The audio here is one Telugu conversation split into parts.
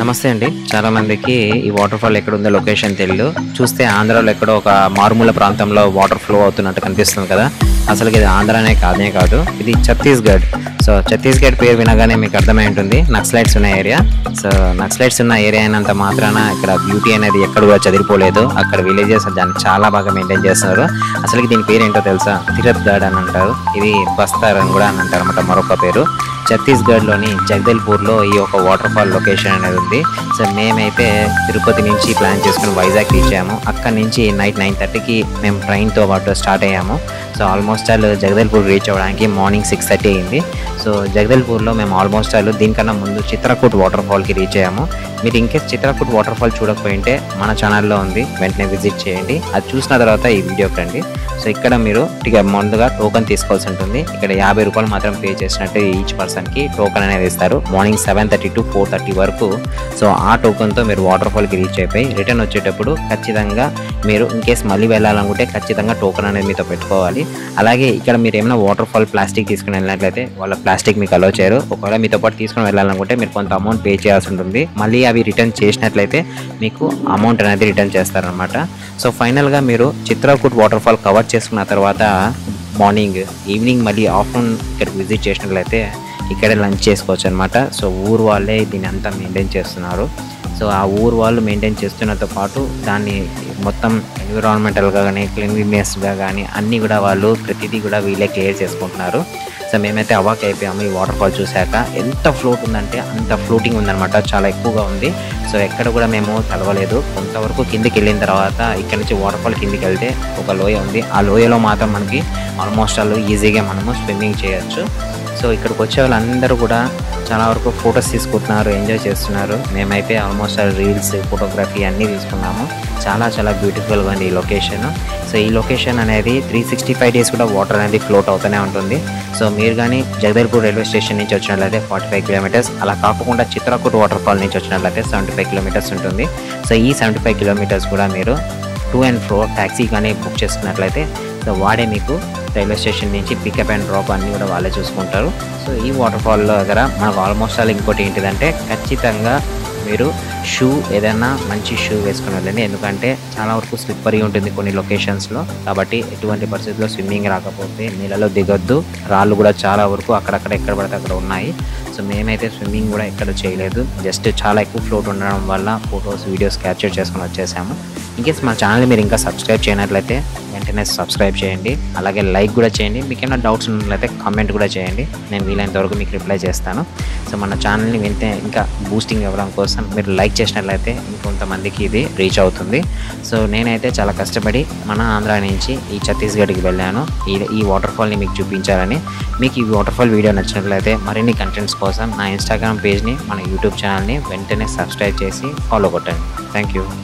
నమస్తే అండి చాలా మందికి ఈ వాటర్ ఫాల్ ఎక్కడ ఉందో లొకేషన్ తెలియదు చూస్తే ఆంధ్రాలో ఎక్కడో ఒక మారుమూల ప్రాంతంలో వాటర్ ఫ్లో అవుతున్నట్టు కనిపిస్తుంది కదా అసలు ఇది ఆంధ్రానే కాదే కాదు ఇది ఛత్తీస్గఢ్ సో ఛత్తీస్గఢ్ పేరు వినగానే మీకు అర్థమై ఉంటుంది నక్సలైట్స్ ఉన్న ఏరియా సో నక్సలైట్స్ ఉన్న ఏరియా అయినంత మాత్రాన ఇక్కడ బ్యూటీ అనేది ఎక్కడ కూడా చదిరిపోలేదు అక్కడ విలేజెస్ దాన్ని చాలా బాగా మెయింటైన్ చేస్తున్నారు అసలు దీని పేరు ఏంటో తెలుసా తిరత్గఢ్ అని అంటారు ఇది బస్తార్ అని కూడా అని అంటారు అన్నమాట మరొక పేరు ఛత్తీస్గఢ్లోని జగదల్పూర్లో ఈ యొక్క వాటర్ ఫాల్ లొకేషన్ అనేది ఉంది సో మేమైతే తిరుపతి నుంచి ప్లాన్ చేసుకుని వైజాగ్ రీచ్ అయ్యాము అక్కడ నుంచి నైట్ నైన్ థర్టీకి మేము ట్రైన్తో పాటు స్టార్ట్ అయ్యాము so almost all Jagdalpur reach అవ్వడానికి మార్నింగ్ సిక్స్ థర్టీ అయింది సో జగదల్పూర్లో మేము ఆల్మోస్ట్ ఆల్ దీనికన్నా ముందు చిత్రకూట్ వాటర్ ఫాల్కి రీచ్ అయ్యాము మీరు ఇంకేస్ చిత్రకూట్ వాటర్ ఫాల్ చూడకపోయింటే మన ఛానల్లో ఉంది వెంటనే విజిట్ చేయండి అది చూసిన తర్వాత ఈ వీడియోకి రండి సో ఇక్కడ మీరు టిక ముందుగా టోకెన్ తీసుకోవాల్సి ఉంటుంది ఇక్కడ యాభై రూపాయలు మాత్రం పే చేసినట్టు ఈచ్ పర్సన్కి టోకెన్ అనేది ఇస్తారు morning seven thirty to four thirty వరకు సో ఆ టోకెన్తో మీరు వాటర్ ఫాల్కి రీచ్ అయిపోయి రిటర్న్ వచ్చేటప్పుడు ఖచ్చితంగా మీరు ఇన్ కేస్ మళ్ళీ వెళ్ళాలనుకుంటే ఖచ్చితంగా టోకెన్ అనేది మీతో పెట్టుకోవాలి అలాగే ఇక్కడ మీరు ఏమైనా వాటర్ ఫాల్ ప్లాస్టిక్ తీసుకుని వెళ్ళినట్లయితే వాళ్ళ ప్లాస్టిక్ మీకు అలో చేయరు ఒకవేళ మీతో పాటు తీసుకుని వెళ్ళాలనుకుంటే మీరు కొంత అమౌంట్ పే చేయాల్సి ఉంటుంది మళ్ళీ అవి రిటర్న్ చేసినట్లయితే మీకు అమౌంట్ అనేది రిటర్న్ చేస్తారనమాట సో ఫైనల్గా మీరు చిత్రకూట్ వాటర్ ఫాల్ కవర్ చేసుకున్న తర్వాత మార్నింగ్ ఈవినింగ్ మళ్ళీ ఆఫ్టర్నూన్ ఇక్కడికి విజిట్ చేసినట్లయితే ఇక్కడే లంచ్ చేసుకోవచ్చు అనమాట సో ఊరు వాళ్ళే దీన్ని అంతా మెయింటైన్ చేస్తున్నారు సో ఆ ఊరు వాళ్ళు మెయింటైన్ చేస్తున్నతో పాటు దాన్ని మొత్తం ఎన్విరాన్మెంటల్గా కానీ క్లీన్లీనెస్గా కానీ అన్నీ కూడా వాళ్ళు ప్రతిదీ కూడా వీళ్ళే క్లియర్ చేసుకుంటున్నారు సో మేమైతే అవాక్ అయిపోయాము ఈ వాటర్ ఫాల్ చూశాక ఎంత ఫ్లోట్ ఉందంటే అంత ఫ్లోటింగ్ ఉందన్నమాట చాలా ఎక్కువగా ఉంది సో ఎక్కడ కూడా మేము తలవలేదు కొంతవరకు కిందికి వెళ్ళిన తర్వాత ఇక్కడ నుంచి వాటర్ ఫాల్ కిందికి వెళ్తే ఒక లోయ ఉంది ఆ లోయలో మాత్రం మనకి ఆల్మోస్ట్ ఆల్ ఈజీగా మనము స్విమ్మింగ్ చేయొచ్చు సో ఇక్కడికి వచ్చే వాళ్ళందరూ కూడా చాలా వరకు ఫొటోస్ తీసుకుంటున్నారు ఎంజాయ్ చేస్తున్నారు మేమైతే ఆల్మోస్ట్ ఆల్ రీల్స్ ఫోటోగ్రఫీ అన్నీ తీసుకున్నాము చాలా చాలా బ్యూటిఫుల్గా ఉంది ఈ లొకేషన్ సో ఈ లొకేషన్ అనేది త్రీ సిక్స్టీ ఫైవ్ డేస్ కూడా వాటర్ అనేది ఫ్లోట్ అవుతూనే ఉంటుంది సో మీరు కానీ జగదల్పూర్ రైల్వే స్టేషన్ నుంచి వచ్చినట్లయితే ఫార్టీ ఫైవ్ కిలోమీటర్స్ అలా కాకుండా చిత్రకూట్ వాటర్ ఫాల్ నుంచి వచ్చినట్లయితే సెవెంటీ ఫైవ్ కిలోమీటర్స్ ఉంటుంది సో ఈ సెవెంటీ ఫైవ్ కిలోమీటర్స్ కూడా మీరు టూ అండ్ ఫ్రో ట్యాక్సీ కానీ బుక్ చేసుకున్నట్లయితే సో వాడే మీకు రైల్వే స్టేషన్ నుంచి పికప్ అండ్ డ్రాప్ అన్నీ కూడా వాళ్ళే చూసుకుంటారు సో ఈ వాటర్ ఫాల్ దగ్గర మనకు ఆల్మోస్ట్ ఆల్ ఇంకోటి ఏంటిదంటే ఖచ్చితంగా మీరు షూ ఏదైనా మంచి షూ వేసుకుని వెళ్ళండి ఎందుకంటే చాలా వరకు స్లిప్పరీ ఉంటుంది కొన్ని లొకేషన్స్లో కాబట్టి ఎటువంటి పరిస్థితుల్లో స్విమ్మింగ్ రాకపోతే నీళ్ళలో దిగొద్దు రాళ్ళు కూడా చాలా వరకు అక్కడక్కడ ఎక్కడ పడితే అక్కడ ఉన్నాయి సో మేమైతే స్విమ్మింగ్ కూడా ఎక్కడ చేయలేదు జస్ట్ చాలా ఎక్కువ ఫ్లోట్ ఉండడం వల్ల ఫొటోస్ వీడియోస్ క్యాప్చర్ చేసుకొని వచ్చేసాము ఇన్కేస్ మా ఛానల్ మీరు ఇంకా సబ్స్క్రైబ్ చేయనట్లయితే వెంటనే సబ్స్క్రైబ్ చేయండి అలాగే లైక్ కూడా చేయండి మీకు ఏమైనా డౌట్స్ ఉన్నట్లయితే కామెంట్ కూడా చేయండి నేను వీలైనంత వరకు మీకు రిప్లై చేస్తాను సో మన ఛానల్ని వెంటనే ఇంకా బూస్టింగ్ ఇవ్వడం కోసం మీరు లైక్ చేసినట్లయితే ఇంకొంతమందికి ఇది రీచ్ అవుతుంది సో నేనైతే చాలా కష్టపడి మన ఆంధ్ర నుంచి ఈ ఛత్తీస్గఢ్కి వెళ్ళాను ఈ ఈ వాటర్ ఫాల్ని మీకు చూపించాలని మీకు ఈ వాటర్ ఫాల్ వీడియో నచ్చినట్లయితే మరిన్ని కంటెంట్స్ కోసం నా ఇన్స్టాగ్రామ్ పేజ్ని మన యూట్యూబ్ ఛానల్ని వెంటనే సబ్స్క్రైబ్ చేసి ఫాలో కొట్టండి థ్యాంక్ యూ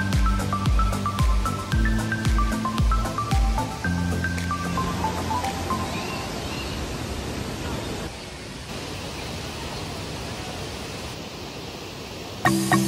Thank